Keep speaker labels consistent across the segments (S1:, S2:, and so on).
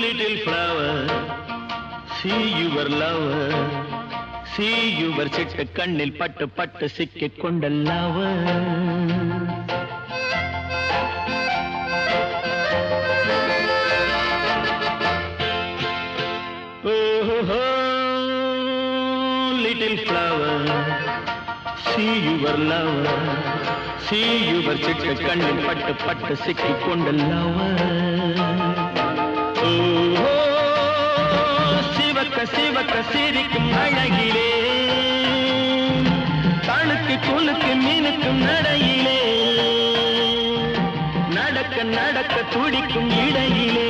S1: little flower, see your lover, see your சிட்டு கண்ணில் பட்டு பட்டு சிக்கிக் கொண்ட lover. Oh, little flower, see your lover, see your சிட்டு கண்ணில் பட்டு பட்டு சிக்கிக் கொண்ட lover. ஓஹோ, சிவக்க சிவக்க சிரிக்கும் அழகிலே தழுக்கு குலுக்கு மீனுக்கும் நடையிலே நடக்க நடக்க துடிக்கும் இடையிலே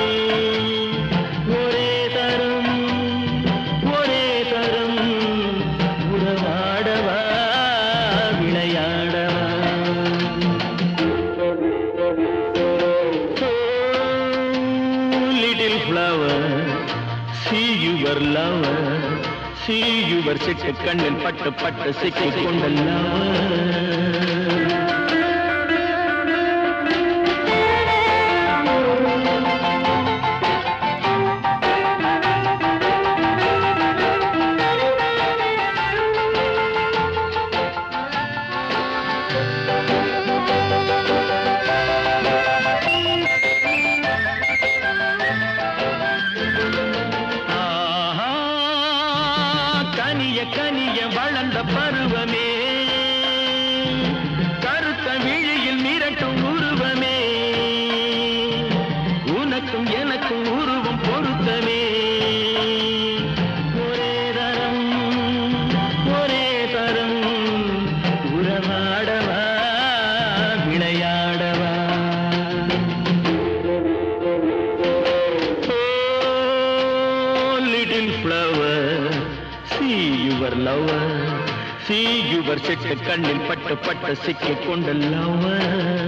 S1: ஒரே தரும் ஒரே தரும் உறவாடவா விளையாடவா little flower, see your lover, see your சிட்டு கண்ணில் பட்டு பட்டு சிக்கிக் கொண்ட lover. ஆஹா, கனிய கனிய வளர்ந்த பருவமே கருத்த விழியில் மிரட்டும் உருவமே உனக்கும் எனக்கும் உருவம் பொருத்தமே ஒரே தரம் ஒரே தரம் உறவாடவா விளையாடவா Oh, little flower, see your lover, see your சிட்டு கண்ணில் பட்டு பட்டு சிக்கிக் கொண்ட lover.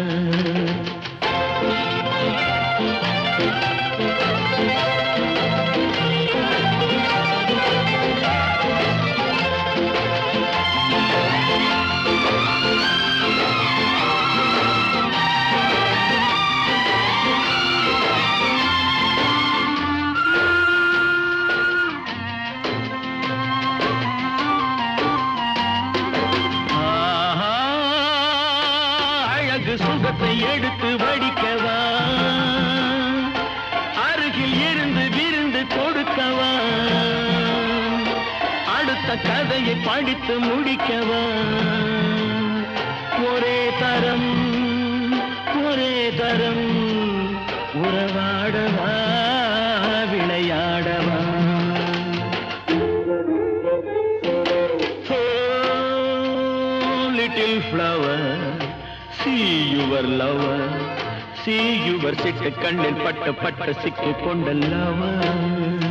S1: ஆஹா, அழகு சுகத்தை எடுத்து வடிக்கவா அருகில் இருந்து விருந்து கொடுக்கவா அடுத்த கதையை படித்து முடிக்கவா ஒரே தரம் ஒரே தரம் உறவாடவா விளையாடவா Oh, little flower, see your lover, see your சிட்டு கண்ணில் பட்டு பட்டு சிக்கிக் கொண்ட lover.